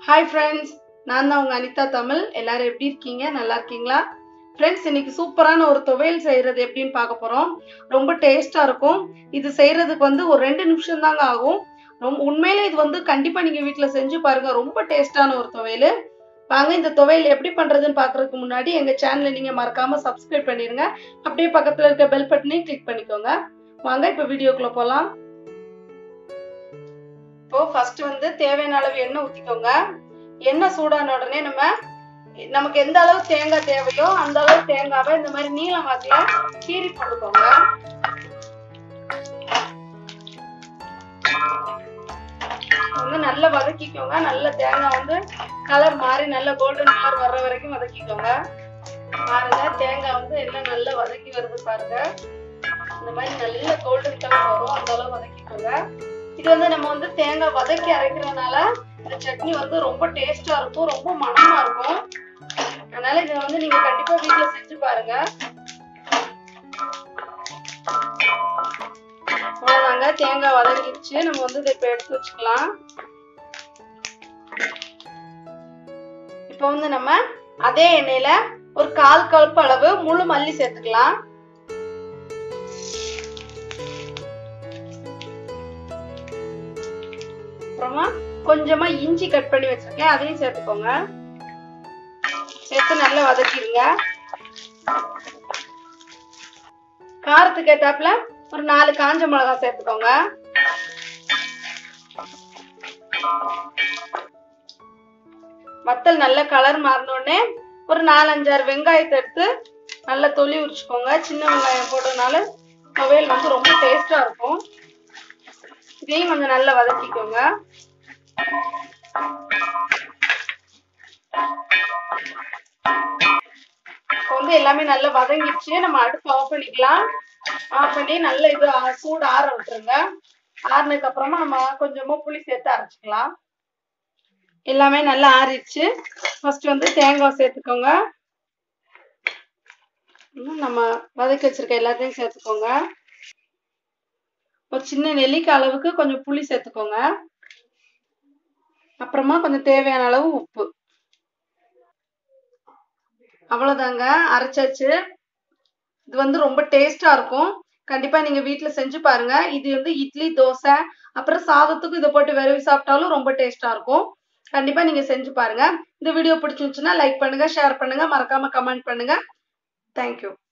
hi friends நான் தான் உங்கள் அனிதா தமிழ் எல்லாரும் எப்படி இருக்கீங்க நல்லா இருக்கீங்களா ஃப்ரெண்ட்ஸ் இன்னைக்கு சூப்பரான ஒரு துவையல் செய்கிறது எப்படின்னு பார்க்க போகிறோம் ரொம்ப டேஸ்ட்டாக இருக்கும் இது செய்கிறதுக்கு வந்து ஒரு ரெண்டு நிமிஷம் தாங்க ஆகும் ரொம்ப உண்மையிலே இது வந்து கண்டிப்பாக நீங்கள் வீட்டில் செஞ்சு பாருங்கள் ரொம்ப டேஸ்ட்டான ஒரு துவையல் வாங்க இந்த துவையல் எப்படி பண்ணுறதுன்னு பார்க்குறதுக்கு முன்னாடி எங்கள் சேனலை நீங்கள் மறக்காமல் சப்ஸ்கிரைப் பண்ணிடுங்க அப்படியே பக்கத்தில் இருக்க பெல் பட்டனையும் கிளிக் பண்ணிக்கோங்க வாங்க இப்போ வீடியோக்குள்ளே போகலாம் இப்போ ஃபர்ஸ்ட் வந்து தேவையான அளவு எண்ணெய் ஊற்றிக்கோங்க எண்ணெய் சூடான உடனே நம்ம நமக்கு எந்த அளவு தேங்காய் தேவையோ அந்த அளவு தேங்காவை இந்த மாதிரி நீளம் வாக்கில கீறி போட்டுக்கோங்க வந்து நல்லா வதக்கிக்கோங்க நல்ல தேங்காய் வந்து கலர் மாறி நல்ல கோல்டன் கலர் வர்ற வரைக்கும் வதக்கிக்கோங்க பாருங்க தேங்காய் வந்து எல்லாம் நல்லா வதக்கி வருது பாருங்க இந்த மாதிரி நல்ல கோல்டன் கலர் வரும் அந்த அளவு வதக்கிக்கோங்க இது வந்து நம்ம வந்து தேங்காய் வதக்கி அரைக்கிறதுனால இந்த சட்னி வந்து ரொம்ப டேஸ்டா இருக்கும் ரொம்ப மணமா இருக்கும் அதனால இதை வந்து நீங்க கண்டிப்பா வீட்டுல செஞ்சு பாருங்க அவ்வளவுதாங்க தேங்காய் வதங்கிடுச்சு நம்ம வந்து இதை இப்ப எடுத்து வச்சுக்கலாம் இப்போ வந்து நம்ம அதே எண்ணெயில ஒரு கால் கலப்பு அளவு முழு மல்லி சேர்த்துக்கலாம் அப்புறமா கொஞ்சமா இஞ்சி கட் பண்ணி வச்சிருக்கேன் அதையும் சேர்த்துக்கோங்க சேர்த்து நல்லா வதக்கிடுங்க காரத்துக்கு ஏத்தாப்புல ஒரு நாலு காஞ்ச மிளகா சேர்த்துக்கோங்க வத்தல் நல்ல கலர் மாறினோடனே ஒரு நாலஞ்சாறு வெங்காயத்தை எடுத்து நல்லா தொலி உரிச்சுக்கோங்க சின்ன வெங்காயம் போட்டதுனால துவையல் வந்து ரொம்ப டேஸ்டா இருக்கும் இதையும் கொஞ்சம் நல்லா வதக்கிக்கோங்க இப்போ வந்து எல்லாமே நல்லா வதங்கிடுச்சு நம்ம அடுப்பு ஆஃப் பண்ணிக்கலாம் ஆஃப் பண்ணி நல்ல இது சூடு ஆற விட்டுருங்க ஆறுனதுக்கு அப்புறமா நம்ம கொஞ்சமா புளி சேர்த்து அரைச்சிக்கலாம் எல்லாமே நல்லா ஆறிடுச்சு ஃபர்ஸ்ட் வந்து தேங்காய் சேர்த்துக்கோங்க நம்ம வதக்கி வச்சிருக்க எல்லாத்தையும் சேர்த்துக்கோங்க ஒரு சின்ன நெல்லிக்காய் அளவுக்கு கொஞ்சம் புளி சேர்த்துக்கோங்க அப்புறமா கொஞ்சம் தேவையான அளவு உப்பு அவ்வளோதாங்க அரைச்சாச்சு இது வந்து ரொம்ப டேஸ்டா இருக்கும் கண்டிப்பா நீங்க வீட்டுல செஞ்சு பாருங்க இது வந்து இட்லி தோசை அப்புறம் சாதத்துக்கும் இதை போட்டு விரவி சாப்பிட்டாலும் ரொம்ப டேஸ்டா இருக்கும் கண்டிப்பா நீங்க செஞ்சு பாருங்க இந்த வீடியோ பிடிச்சிருந்துச்சுன்னா லைக் பண்ணுங்க ஷேர் பண்ணுங்க மறக்காம கமெண்ட் பண்ணுங்க தேங்க்யூ